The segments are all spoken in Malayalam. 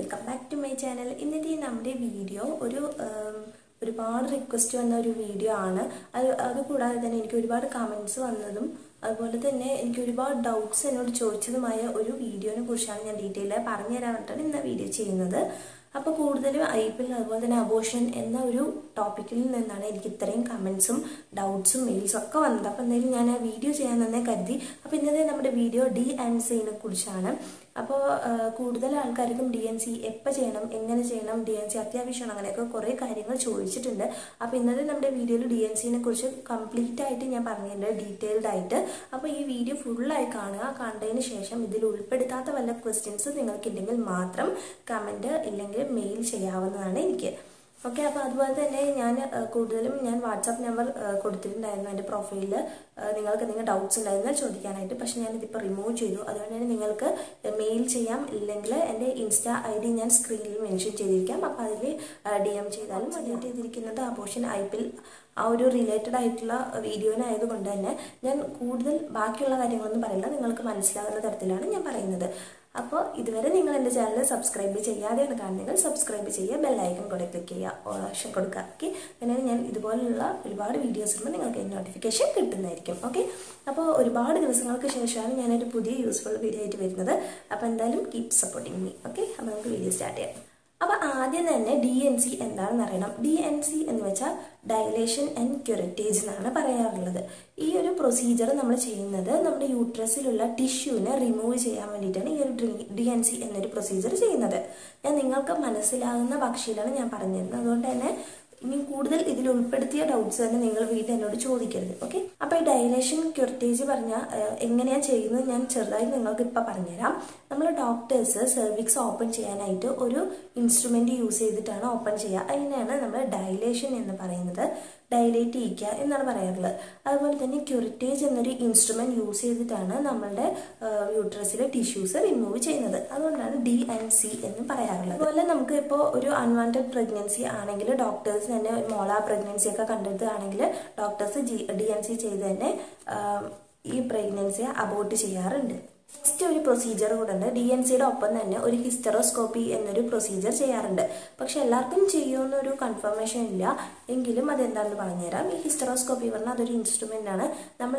welcome back to my channel ഇന്നത്തെ നമ്മുടെ വീഡിയോ ഒരു ഉം, ഒരുപാട് റിക്വസ്റ്റ് വന്ന ഒരു വീഡിയോ ആണ് അത് അതുകൂടാതെ തന്നെ എനിക്ക് ഒരുപാട് കമൻസ് വന്നതും അതുപോലെ തന്നെ എനിക്ക് ഒരുപാട് ഡൗട്ട്സ് എന്നോട് ചോദിച്ചതുമായ ഒരു വീഡിയോനെ കുറിച്ചാണ് ഞാൻ ഡീറ്റെയിൽ ആയി പറഞ്ഞു തരാനായിട്ടാണ് ഇന്ന് വീഡിയോ ചെയ്യുന്നത് അപ്പോൾ കൂടുതലും ഐ പി എൽ അതുപോലെ തന്നെ അബോഷൻ എന്ന ഒരു ടോപ്പിക്കിൽ നിന്നാണ് എനിക്ക് ഇത്രയും കമൻസും ഡൗട്ട്സും മെയിൽസും ഒക്കെ വന്നത് അപ്പോൾ എന്തായാലും ഞാൻ ആ വീഡിയോ ചെയ്യാൻ തന്നെ കരുതി അപ്പോൾ ഇന്നത്തെ നമ്മുടെ വീഡിയോ ഡി ആൻഡ് സിനെ കുറിച്ചാണ് അപ്പോൾ കൂടുതൽ ആൾക്കാർക്കും ഡി എൻ സി എപ്പോൾ ചെയ്യണം എങ്ങനെ ചെയ്യണം ഡി എൻ സി അത്യാവശ്യമാണ് അങ്ങനെയൊക്കെ കുറേ കാര്യങ്ങൾ ചോദിച്ചിട്ടുണ്ട് അപ്പോൾ ഇന്നത്തെ നമ്മുടെ വീഡിയോയിൽ ഡി എൻ സിനെ കുറിച്ച് കംപ്ലീറ്റ് ആയിട്ട് ഞാൻ പറഞ്ഞിട്ടുണ്ട് ഡീറ്റെയിൽഡ് ആയിട്ട് അപ്പോൾ ഈ വീഡിയോ ഫുള്ളായി കാണുക കണ്ടതിന് ശേഷം ഇതിൽ ഉൾപ്പെടുത്താത്ത വല്ല ക്വസ്റ്റ്യൻസ് നിങ്ങൾക്കുണ്ടെങ്കിൽ മാത്രം കമൻറ്റ് ഇല്ലെങ്കിൽ മെയിൽ ചെയ്യാവുന്നതാണ് എനിക്ക് ഓക്കെ അപ്പോൾ അതുപോലെ തന്നെ ഞാൻ ആ, കൂടുതലും ഞാൻ വാട്സാപ്പ് നമ്പർ ആ, കൊടുത്തിട്ടുണ്ടായിരുന്നു എൻ്റെ പ്രൊഫൈലിൽ നിങ്ങൾക്ക് എന്തെങ്കിലും ഡൗട്ട്സ് ഉണ്ടായിരുന്നാൽ ചോദിക്കാനായിട്ട് പക്ഷെ ഞാനിതിപ്പോൾ റിമൂവ് ചെയ്തു അതുകൊണ്ട് തന്നെ നിങ്ങൾക്ക് മെയിൽ ചെയ്യാം ഇല്ലെങ്കിൽ എൻ്റെ ഇൻസ്റ്റാ ഐ ഡി ഞാൻ സ്ക്രീനിൽ മെൻഷൻ ചെയ്തിരിക്കാം അപ്പോൾ അതിൽ ഡി എം ചെയ്താലും അപ്ഡേറ്റ് ചെയ്തിരിക്കുന്നത് അബോഷൻ ഐ പി ആ ഒരു റിലേറ്റഡ് ആയിട്ടുള്ള വീഡിയോനായതുകൊണ്ട് തന്നെ ഞാൻ കൂടുതൽ ബാക്കിയുള്ള കാര്യങ്ങളൊന്നും പറയില്ല നിങ്ങൾക്ക് മനസ്സിലാകുന്ന തരത്തിലാണ് ഞാൻ പറയുന്നത് അപ്പോൾ ഇതുവരെ നിങ്ങൾ എൻ്റെ ചാനൽ സബ്സ്ക്രൈബ് ചെയ്യാതെയാണ് കാണുന്നെങ്കിൽ സബ്സ്ക്രൈബ് ചെയ്യുക ബെല്ലൈക്കൺ കൂടെ ക്ലിക്ക് ചെയ്യുക ഓപ്ഷൻ കൊടുക്കുക ഓക്കെ അങ്ങനെ ഞാൻ ഇതുപോലുള്ള ഒരുപാട് വീഡിയോസ് ഇടുമ്പോൾ നിങ്ങൾക്ക് നോട്ടിഫിക്കേഷൻ കിട്ടുന്നതായിരിക്കും ഓക്കെ അപ്പോൾ ഒരുപാട് ദിവസങ്ങൾക്ക് ശേഷമാണ് ഞാനൊരു പുതിയ യൂസ്ഫുൾ വീഡിയോ ആയിട്ട് വരുന്നത് അപ്പോൾ എന്തായാലും കീപ് സപ്പോർട്ടിങ് മീ ഓക്കെ അപ്പോൾ നമുക്ക് വീഡിയോ സ്റ്റാർട്ട് ചെയ്യാം അപ്പോൾ ആദ്യം തന്നെ ഡി എൻ സി എന്താണെന്ന് അറിയണം ഡി എൻ സി എന്ന് വെച്ചാൽ ഡയലേഷൻ ആൻഡ് ക്യൂരറ്റേജ് എന്നാണ് പറയാറുള്ളത് ഈ ഒരു പ്രൊസീജിയർ നമ്മൾ ചെയ്യുന്നത് നമ്മുടെ യൂട്രസിലുള്ള ടിഷ്യൂവിനെ റിമൂവ് ചെയ്യാൻ വേണ്ടിയിട്ടാണ് ഈ ഒരു ഡി എൻ സി എന്നൊരു പ്രൊസീജിയർ ചെയ്യുന്നത് ഞാൻ നിങ്ങൾക്ക് മനസ്സിലാകുന്ന ഭാഷയിലാണ് ഞാൻ പറഞ്ഞിരുന്നത് അതുകൊണ്ട് തന്നെ ഇനി കൂടുതൽ ഇതിൽ ഉൾപ്പെടുത്തിയ ഡൗട്ട്സ് തന്നെ നിങ്ങൾ വീട്ടിൽ എന്നോട് ചോദിക്കരുത് ഓക്കെ അപ്പോൾ ഈ ഡയലേഷൻ ക്യൂർട്ടേജ് പറഞ്ഞാൽ എങ്ങനെയാണ് ചെയ്യുന്നത് ഞാൻ ചെറുതായി നിങ്ങൾക്ക് ഇപ്പം പറഞ്ഞുതരാം നമ്മൾ ഡോക്ടേഴ്സ് സെർവിക്സ് ഓപ്പൺ ചെയ്യാനായിട്ട് ഒരു ഇൻസ്ട്രുമെന്റ് യൂസ് ചെയ്തിട്ടാണ് ഓപ്പൺ ചെയ്യുക അതിനെയാണ് നമ്മൾ ഡയലേഷൻ എന്ന് പറയുന്നത് ഡയലേറ്റ് ചെയ്യിക്കുക എന്നാണ് പറയാറുള്ളത് അതുപോലെ തന്നെ ക്യൂരിറ്റേജ് എന്നൊരു ഇൻസ്ട്രുമെന്റ് യൂസ് ചെയ്തിട്ടാണ് നമ്മളുടെ യൂട്രസിലെ ടിഷ്യൂസ് റിമൂവ് ചെയ്യുന്നത് അതുകൊണ്ടാണ് ഡി ആൻഡ് സി എന്ന് പറയാറുള്ളത് അതുപോലെ നമുക്ക് ഇപ്പോൾ ഒരു അൺവാണ്ടഡ് പ്രഗ്നൻസി ആണെങ്കിൽ ഡോക്ടേഴ്സ് തന്നെ മോളാ പ്രഗ്നൻസി ഒക്കെ കണ്ടെടുക്കുകയാണെങ്കിൽ ഡോക്ടേഴ്സ് ജി ഡി എൻ സി ചെയ്ത് തന്നെ ആ, ഈ പ്രഗ്നൻസിയെ അബോർട്ട് ചെയ്യാറുണ്ട് നെക്സ്റ്റ് ഒരു പ്രൊസീജിയർ കൂടെ ഉണ്ട് ഡി എൻ സിയുടെ ഒപ്പം തന്നെ ഒരു ഹിസ്റ്ററോസ്കോപ്പി എന്നൊരു പ്രൊസീജിയർ ചെയ്യാറുണ്ട് പക്ഷെ എല്ലാവർക്കും ചെയ്യുമെന്നൊരു കൺഫർമേഷൻ ഇല്ല എങ്കിലും അതെന്താണെന്ന് പറഞ്ഞുതരാം ഈ ഹിസ്റ്ററോസ്കോപ്പി പറഞ്ഞാൽ അതൊരു ഇൻസ്ട്രുമെന്റ് ആണ് നമ്മൾ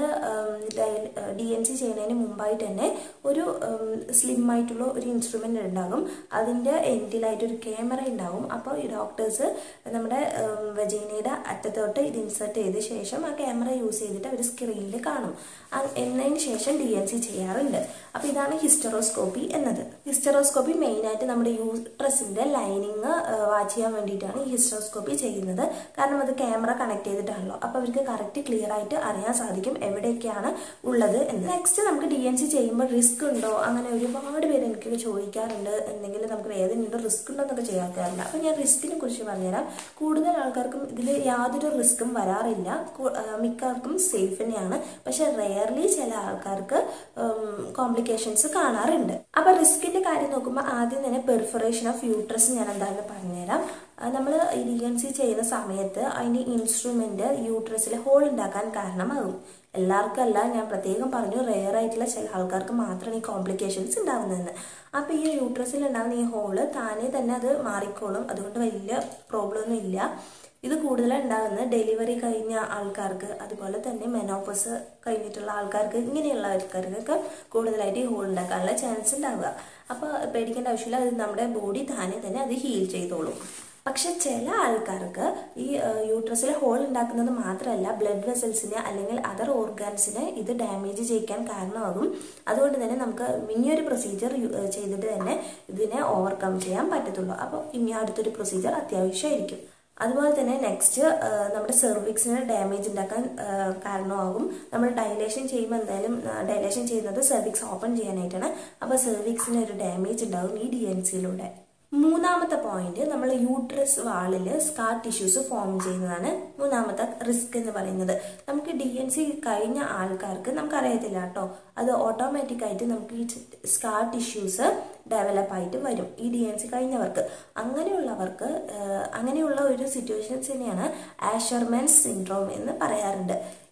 ഡി എൻ സി ചെയ്യുന്നതിന് മുമ്പായിട്ട് തന്നെ ഒരു സ്ലിം ആയിട്ടുള്ള ഒരു ഇൻസ്ട്രുമെന്റ് ഉണ്ടാകും അതിന്റെ എൻഡിലായിട്ട് ഒരു ക്യാമറ ഉണ്ടാകും അപ്പോൾ ഈ ഡോക്ടേഴ്സ് നമ്മുടെ വജീനയുടെ അറ്റത്തോട്ട് ഇത് ഇൻസേർട്ട് ചെയ്ത ശേഷം ആ ക്യാമറ യൂസ് ചെയ്തിട്ട് അവർ സ്ക്രീനിൽ കാണും ആ- എന്നതിന് ശേഷം ഡി എൻ സി ചെയ്യാറുണ്ട് അപ്പോൾ ഇതാണ് ഹിസ്റ്ററോസ്കോപ്പി എന്നത് ഹിസ്റ്ററോസ്കോപ്പി മെയിനായിട്ട് നമ്മുടെ യൂട്രസിന്റെ ലൈനിങ് വാച്ച് ചെയ്യാൻ വേണ്ടിയിട്ടാണ് ഈ ഹിസ്റ്ററോസ്കോപ്പി ചെയ്യുന്നത് കാരണം അത് ക്യാമറ കണക്ട് ചെയ്തിട്ടാണല്ലോ അപ്പോൾ അവർക്ക് കറക്റ്റ് ക്ലിയർ ആയിട്ട് അറിയാൻ സാധിക്കും എവിടെയൊക്കെയാണ് ഉള്ളത് എന്ന് നെക്സ്റ്റ് നമുക്ക് ഡി എൻ സി ചെയ്യുമ്പോൾ റിസ്ക് ഉണ്ടോ അങ്ങനെ ഒരുപാട് പേര് എനിക്ക് ചോദിക്കാറുണ്ട് എന്തെങ്കിലും നമുക്ക് വേദന ഉണ്ടോ റിസ്ക് ഉണ്ടോ എന്നൊക്കെ ചോദിക്കാറുണ്ട് അപ്പോൾ ഞാൻ റിസ്കിനെ കുറിച്ച് പറഞ്ഞുതരാം കൂടുതൽ ആൾക്കാർക്കും ഇതിൽ യാതൊരു റിസ്ക്കും വരാറില്ല കു- ആ, മിക്കവർക്കും സേഫ് തന്നെയാണ് പക്ഷെ റെയർലി ചില ആൾക്കാർക്ക് കോംപ്ലിക്കേഷൻസ് കാണാറുണ്ട് അപ്പൊ റിസ്കിന്റെ കാര്യം നോക്കുമ്പോൾ ആദ്യം തന്നെ പെർഫറേഷൻ ഓഫ് യൂട്രസ് ഞാൻ എന്താണെന്ന് പറഞ്ഞുതരാം നമ്മൾ ഡി എൻ സി ചെയ്യുന്ന സമയത്ത് അതിന്റെ ഇൻസ്ട്രുമെന്റ് യൂട്രസിൽ ഹോൾ ഉണ്ടാക്കാൻ കാരണമാകും എല്ലാവർക്കും അല്ല ഞാൻ പ്രത്യേകം പറഞ്ഞു റെയർ ആയിട്ടുള്ള ചില ആൾക്കാർക്ക് മാത്രമാണ് ഈ കോംപ്ലിക്കേഷൻസ് ഉണ്ടാകുന്നതെന്ന് അപ്പൊ ഈ യൂട്രസിൽ ഉണ്ടാകുന്ന ഈ ഹോള് താനേ തന്നെ അത് മാറിക്കോളും അതുകൊണ്ട് വലിയ പ്രോബ്ലം ഒന്നും ഇല്ല ഇത് കൂടുതലായി ഉണ്ടാകുന്നത് ഡെലിവറി കഴിഞ്ഞ ആൾക്കാർക്ക് അതുപോലെ തന്നെ മെനോപ്പസ് കഴിഞ്ഞിട്ടുള്ള ആൾക്കാർക്ക് ഇങ്ങനെയുള്ള ആൾക്കാർക്കൊക്കെ കൂടുതലായിട്ട് ഈ ഹോൾ ഉണ്ടാക്കാനുള്ള ചാൻസ് ഉണ്ടാവുക അപ്പോൾ പേടിക്കേണ്ട ആവശ്യമില്ല അത് നമ്മുടെ ബോഡി താനെ തന്നെ അത് ഹീൽ ചെയ്തോളും പക്ഷെ ചില ആൾക്കാർക്ക് ഈ യൂട്രസിൽ ഹോൾ ഉണ്ടാക്കുന്നത് മാത്രമല്ല ബ്ലഡ് വെസൽസിനെ അല്ലെങ്കിൽ അതർ ഓർഗാൻസിനെ ഇത് ഡാമേജ് ചെയ്യിക്കാൻ കാരണമാകും അതുകൊണ്ട് തന്നെ നമുക്ക് ഇനിയൊരു പ്രൊസീജിയർ ചെയ്തിട്ട് തന്നെ ഇതിനെ ഓവർകം ചെയ്യാൻ പറ്റത്തുള്ളൂ അപ്പോൾ ഇനി അടുത്തൊരു പ്രൊസീജിയർ അത്യാവശ്യമായിരിക്കും അതുപോലെ തന്നെ നെക്സ്റ്റ് നമ്മുടെ സെർവിക്സിന് ഡാമേജ് ഉണ്ടാക്കാൻ ആ, കാരണമാകും നമ്മൾ ഡയലേഷൻ ചെയ്യുമ്പോൾ എന്തായാലും ഡയലേഷൻ ചെയ്യുന്നത് സെർവിക്സ് ഓപ്പൺ ചെയ്യാനായിട്ടാണ് അപ്പോൾ സെർവിക്സിന് ഒരു ഡാമേജ് ഉണ്ടാകും ഈ ഡി എൻ സിയിലൂടെ മൂന്നാമത്തെ പോയിന്റ് നമ്മൾ യൂട്രസ് വാളിൽ സ്കാർ ടിഷ്യൂസ് ഫോം ചെയ്യുന്നതാണ് മൂന്നാമത്തെ റിസ്ക് എന്ന് പറയുന്നത് നമുക്ക് ഡി എൻ സി കഴിഞ്ഞ ആൾക്കാർക്ക് നമുക്ക് അറിയത്തില്ല കേട്ടോ അത് ഓട്ടോമാറ്റിക് ആയിട്ട് നമുക്ക് ഈ സ്കാർ ടിഷ്യൂസ് ഡെവലപ്പ് ആയിട്ട് വരും ഈ ഡി എൻ സി കഴിഞ്ഞവർക്ക് അങ്ങനെയുള്ളവർക്ക് ആഹ്, അങ്ങനെയുള്ള ഒരു സിറ്റുവേഷൻസ് തന്നെയാണ് ആഷർമാൻ സിൻഡ്രോം എന്ന് പറയാറുണ്ട്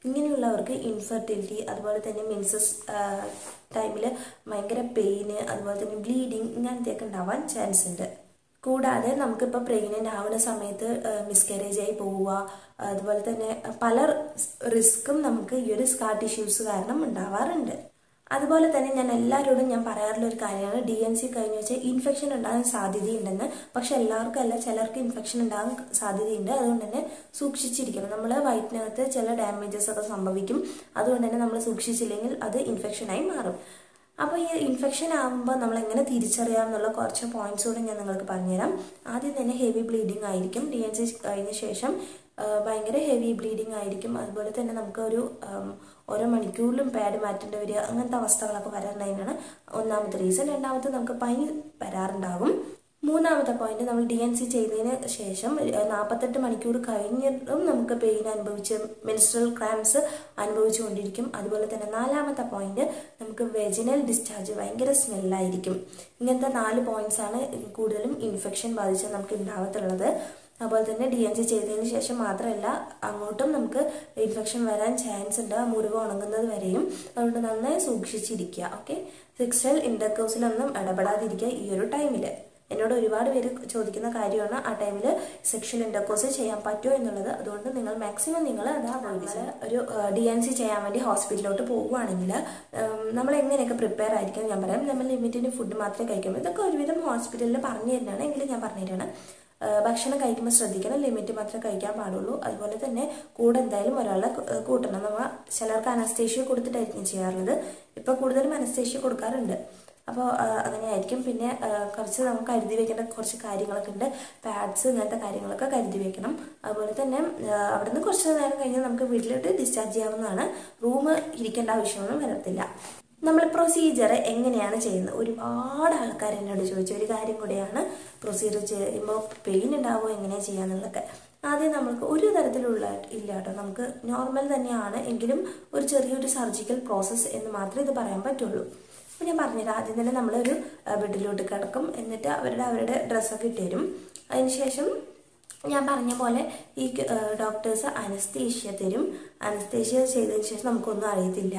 ഇങ്ങനെയുള്ളവർക്ക് ഇൻഫെർട്ടിലിറ്റി അതുപോലെ തന്നെ മെൻസസ് ടൈമിൽ ഭയങ്കര പെയിന് അതുപോലെ തന്നെ ബ്ലീഡിങ് ഇങ്ങനത്തെയൊക്കെ ഉണ്ടാവാൻ ചാൻസ് ഉണ്ട് കൂടാതെ നമുക്കിപ്പോൾ പ്രഗ്നൻ്റ് ആവുന്ന സമയത്ത് മിസ്കാരേജ് ആയി പോവുക അതുപോലെ തന്നെ പല റിസ്ക്കും നമുക്ക് ഈ ഒരു സ്കാർ ടിഷ്യൂസ് കാരണം ഉണ്ടാവാറുണ്ട് അതുപോലെ തന്നെ ഞാൻ എല്ലാവരോടും ഞാൻ പറയാറുള്ള ഒരു കാര്യമാണ് ഡി എൻ സി കഴിഞ്ഞ് വെച്ചാൽ ഇൻഫെക്ഷൻ ഉണ്ടാകാൻ സാധ്യതയുണ്ടെന്ന് പക്ഷെ എല്ലാവർക്കും അല്ല ചിലർക്ക് ഇൻഫെക്ഷൻ ഉണ്ടാകാൻ സാധ്യതയുണ്ട് അതുകൊണ്ട് തന്നെ സൂക്ഷിച്ചിരിക്കണം നമ്മൾ വയറ്റിനകത്ത് ചില ഡാമേജസ് ഒക്കെ സംഭവിക്കും അതുകൊണ്ട് തന്നെ നമ്മൾ സൂക്ഷിച്ചില്ലെങ്കിൽ അത് ഇൻഫെക്ഷനായി മാറും അപ്പോൾ ഈ ഇൻഫെക്ഷൻ ആകുമ്പോൾ നമ്മൾ എങ്ങനെ തിരിച്ചറിയാം എന്നുള്ള കുറച്ച് പോയിന്റ്സ് കൂടെ ഞാൻ നിങ്ങൾക്ക് പറഞ്ഞുതരാം ആദ്യം തന്നെ ഹെവി ബ്ലീഡിങ് ആയിരിക്കും ഡി എൻ സി കഴിഞ്ഞ ശേഷം ഭയങ്കര ഹെവി ബ്ലീഡിങ് ആയിരിക്കും അതുപോലെ തന്നെ നമുക്ക് ഒരു ഓരോ മണിക്കൂറിലും പാഡ് മാറ്റേണ്ടി വരിക അങ്ങനത്തെ അവസ്ഥകളൊക്കെ വരാറുണ്ടായതാണ് ഒന്നാമത്തെ റീസൺ രണ്ടാമത്തെ നമുക്ക് പനി വരാറുണ്ടാകും മൂന്നാമത്തെ പോയിന്റ് നമ്മൾ ഡി എൻ സി ചെയ്തതിന് ശേഷം നാൽപ്പത്തെട്ട് മണിക്കൂർ കഴിഞ്ഞിട്ടും നമുക്ക് പെയിൻ അനുഭവിച്ച് മെൻസ്ട്രൽ ക്രാംസ് അനുഭവിച്ചുകൊണ്ടിരിക്കും അതുപോലെ തന്നെ നാലാമത്തെ പോയിന്റ് നമുക്ക് വെജിനൽ ഡിസ്ചാർജ് ഭയങ്കര സ്മെല്ലായിരിക്കും ഇങ്ങനത്തെ നാല് പോയിന്റ്സ് ആണ് കൂടുതലും ഇൻഫെക്ഷൻ ബാധിച്ച് നമുക്ക് ഉണ്ടാവത്തുള്ളത് അതുപോലെ തന്നെ ഡി എൻ സി ചെയ്തതിന് ശേഷം മാത്രമല്ല അങ്ങോട്ടും നമുക്ക് ഇൻഫെക്ഷൻ വരാൻ ചാൻസ് ഉണ്ട് ആ മുറിവ് ഉണങ്ങുന്നത് വരെയും അതുകൊണ്ട് നന്നായി സൂക്ഷിച്ചിരിക്കുക ഓക്കെ സെക്സ്വൽ ഇന്റർകോഴ്സിലൊന്നും ഇടപെടാതിരിക്കുക ഈ ഒരു ടൈമിൽ എന്നോട് ഒരുപാട് പേര് ചോദിക്കുന്ന കാര്യമാണ് ആ ടൈമിൽ സെക്ഷൽ ഇന്റർകോഴ്സ് ചെയ്യാൻ പറ്റുമോ എന്നുള്ളത് അതുകൊണ്ട് നിങ്ങൾ മാക്സിമം നിങ്ങൾ അത് അവോയ്ഡ് ചെയ്യുക ഒരു ഡി എൻ സി ചെയ്യാൻ വേണ്ടി ഹോസ്പിറ്റലിലോട്ട് പോകുവാണെങ്കിൽ നമ്മൾ എങ്ങനെയൊക്കെ പ്രിപ്പയർ ആയിരിക്കും ഞാൻ പറയാം നമ്മൾ ലിമിറ്റിന് ഫുഡ് മാത്രമേ കഴിക്കുമ്പോൾ ഇതൊക്കെ ഒരുവിധം ഹോസ്പിറ്റലിൽ പറഞ്ഞു തരുന്നതാണ് എങ്കിലും ഞാൻ പറഞ്ഞു തരാണ് ഭക്ഷണം കഴിക്കുമ്പോൾ ശ്രദ്ധിക്കണം ലിമിറ്റ് മാത്രമേ കഴിക്കാൻ പാടുള്ളൂ അതുപോലെ തന്നെ കൂടെ എന്തായാലും ഒരാളെ കൂട്ടണം നമ്മൾ ചിലർക്ക് അനസ്തേഷ്യ കൊടുത്തിട്ടായിരിക്കും ചെയ്യാറുള്ളത് ഇപ്പോൾ കൂടുതലും അനസ്തേഷ്യ കൊടുക്കാറുണ്ട് അപ്പോൾ അങ്ങനെയായിരിക്കും പിന്നെ കുറച്ച് നമുക്ക് കരുതി വെക്കേണ്ട കുറച്ച് കാര്യങ്ങളൊക്കെ ഉണ്ട് പാഡ്സ് ഇങ്ങനത്തെ കാര്യങ്ങളൊക്കെ കരുതി വെക്കണം അതുപോലെ തന്നെ അവിടുന്ന് കുറച്ച് നേരം കഴിഞ്ഞാൽ നമുക്ക് വീട്ടിലോട്ട് ഡിസ്ചാർജ് ചെയ്യാവുന്നതാണ് റൂം ഇരിക്കേണ്ട ആവശ്യമൊന്നും വരത്തില്ല നമ്മൾ പ്രൊസീജിയർ എങ്ങനെയാണ് ചെയ്യുന്നത് ഒരുപാട് ആൾക്കാർ എന്നോട് ചോദിച്ച ഒരു കാര്യം കൂടെയാണ് പ്രൊസീജിയർ ചെയ്യുമ്പോൾ പെയിൻ ഉണ്ടാവുമോ എങ്ങനെയാണ് ചെയ്യാന്നുള്ളതൊക്കെ ആദ്യം നമുക്ക് ഒരു തരത്തിലുള്ള ഇല്ല കേട്ടോ നമുക്ക് നോർമൽ തന്നെയാണ് എങ്കിലും ഒരു ചെറിയൊരു സർജിക്കൽ പ്രോസസ്സ് എന്ന് മാത്രമേ ഇത് പറയാൻ പറ്റുള്ളൂ അപ്പോൾ ഞാൻ പറഞ്ഞുതരാം ആദ്യം തന്നെ നമ്മളൊരു ബെഡിലോട്ട് കിടക്കും എന്നിട്ട് അവരുടെ അവരുടെ ഡ്രസ്സൊക്കെ ഇട്ടുതരും അതിനുശേഷം ഞാൻ പറഞ്ഞ പോലെ ഈ ഡോക്ടേഴ്സ് അനസ്തേഷ്യ തരും അനസ്തേഷ്യ ചെയ്തതിന് ശേഷം നമുക്കൊന്നും അറിയത്തില്ല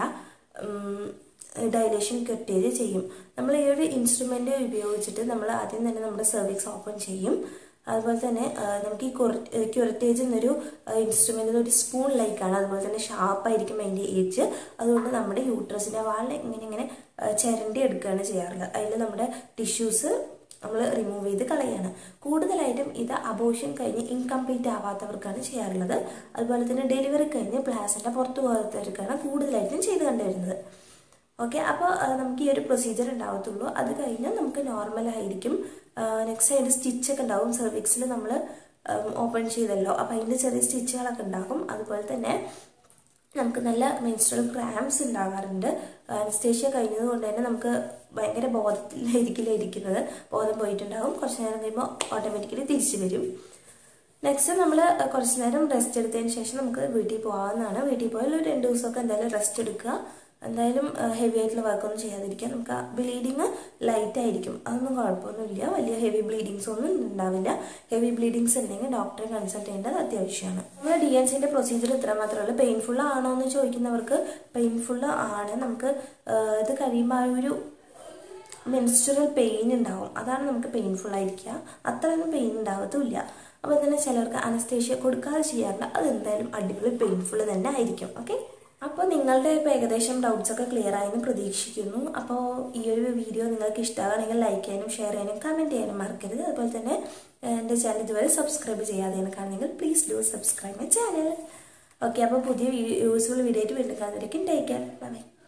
ഡൈലേഷൻ കെട്ടിയത് ചെയ്യും നമ്മൾ ഈ ഒരു ഇൻസ്ട്രുമെന്റ് ഉപയോഗിച്ചിട്ട് നമ്മൾ ആദ്യം തന്നെ നമ്മുടെ സെർവിക്സ് ഓപ്പൺ ചെയ്യും അതുപോലെ തന്നെ നമുക്ക് ഈ ക്യൂററ്റേജ് എന്നൊരു ഇൻസ്ട്രുമെന്റ് ഒരു സ്പൂൺ ലൈക്കാണ് അതുപോലെ തന്നെ ഷാർപ്പായിരിക്കും അതിൻ്റെ ഏജ് അതുകൊണ്ട് നമ്മുടെ യൂട്രസിൻ്റെ വാളിൽ ഇങ്ങനെ ഇങ്ങനെ ചിരണ്ടി എടുക്കുകയാണ് ചെയ്യാറുള്ളത് അതിൽ നമ്മുടെ ടിഷ്യൂസ് നമ്മൾ റിമൂവ് ചെയ്ത് കളയാണ് കൂടുതലായിട്ടും ഇത് അബോഷൻ കഴിഞ്ഞ് ഇൻകംപ്ലീറ്റ് ആവാത്തവർക്കാണ് ചെയ്യാറുള്ളത് അതുപോലെ തന്നെ ഡെലിവറി കഴിഞ്ഞ് പ്ലാസിൻ്റെ പുറത്തു പോകാത്തവർക്കാണ് കൂടുതലായിട്ടും ചെയ്ത് കണ്ടുവരുന്നത് ഓക്കെ അപ്പോൾ നമുക്ക് ഈ ഒരു പ്രൊസീജിയർ ഉണ്ടാവത്തുള്ളൂ അത് കഴിഞ്ഞാൽ നമുക്ക് നോർമൽ ആയിരിക്കും നെക്സ്റ്റ് അതിൻ്റെ സ്റ്റിച്ചൊക്കെ ഉണ്ടാവും സെർവിക്സിൽ നമ്മൾ ഓപ്പൺ ചെയ്തല്ലോ അപ്പോൾ അതിൻ്റെ ചെറിയ സ്റ്റിച്ചുകളൊക്കെ ഉണ്ടാകും അതുപോലെ തന്നെ നമുക്ക് നല്ല മെൻസ്ട്രൽ ക്രാംസ് ഉണ്ടാകാറുണ്ട് അനസ്തേഷ്യ കഴിഞ്ഞത് കൊണ്ട് തന്നെ നമുക്ക് ഭയങ്കര ബോധത്തിലായിരിക്കില്ല ഇരിക്കുന്നത് ബോധം പോയിട്ടുണ്ടാകും കുറച്ച് നേരം കഴിയുമ്പോൾ ഓട്ടോമാറ്റിക്കലി തിരിച്ചു വരും നെക്സ്റ്റ് നമ്മൾ കുറച്ച് നേരം റെസ്റ്റ് എടുത്തതിന് ശേഷം നമുക്ക് വീട്ടിൽ പോകാവുന്നതാണ് വീട്ടിൽ പോയാൽ ഒരു രണ്ട് ദിവസമൊക്കെ എന്തായാലും റെസ്റ്റ് എടുക്കുക എന്തായാലും ഹെവി ആയിട്ടുള്ള വർക്കൊന്നും ചെയ്യാതിരിക്കുക നമുക്ക് ബ്ലീഡിങ് ലൈറ്റ് ആയിരിക്കും അതൊന്നും കുഴപ്പമൊന്നുമില്ല വലിയ ഹെവി ബ്ലീഡിങ്സ് ഒന്നും ഉണ്ടാവില്ല ഹെവി ബ്ലീഡിങ്സ് ഉണ്ടെങ്കിൽ ഡോക്ടറെ കൺസൾട്ട് ചെയ്യേണ്ടത് അത്യാവശ്യമാണ് നമ്മൾ ഡി എൻ സിന്റെ പ്രൊസീജിയർ ഇത്ര മാത്രമേ ഉള്ളൂ പെയിൻഫുൾ ആണോ എന്ന് ചോദിക്കുന്നവർക്ക് പെയിൻഫുൾ ആണ് നമുക്ക് ഇത് കഴിയുമ്പോൾ ആ ഒരു മെൻസ്റ്റുറൽ പെയിൻ ഉണ്ടാവും അതാണ് നമുക്ക് പെയിൻഫുൾ ആയിരിക്കുക അത്രയൊന്നും പെയിൻ ഉണ്ടാവത്തുമില്ല അപ്പോൾ തന്നെ ചിലർക്ക് അനസ്തേഷ്യ കൊടുക്കാതെ ചെയ്യാറില്ല അത് എന്തായാലും അടിപൊളി പെയിൻഫുൾ തന്നെ ആയിരിക്കും ഓക്കെ അപ്പോൾ നിങ്ങളുടെ ഇപ്പോൾ ഏകദേശം ഡൗട്ട്സ് ഒക്കെ ക്ലിയർ ആയെന്ന് പ്രതീക്ഷിക്കുന്നു അപ്പോൾ ഈ ഒരു വീഡിയോ നിങ്ങൾക്ക് ഇഷ്ടമാണെങ്കിൽ ലൈക്ക് ചെയ്യാനും ഷെയർ ചെയ്യാനും കമൻറ്റ് ചെയ്യാനും മറക്കരുത് അതുപോലെ തന്നെ എൻ്റെ ചാനൽ ഇതുവരെ സബ്സ്ക്രൈബ് ചെയ്യാതെയാണ് കാണുന്നെങ്കിൽ please do subscribe my channel okay അപ്പോൾ പുതിയ യൂസ്ഫുൾ വീഡിയോ ആയിട്ട് വീണ്ടും കാണുന്നവരേക്കും ടേക്ക് കെയർ ബൈ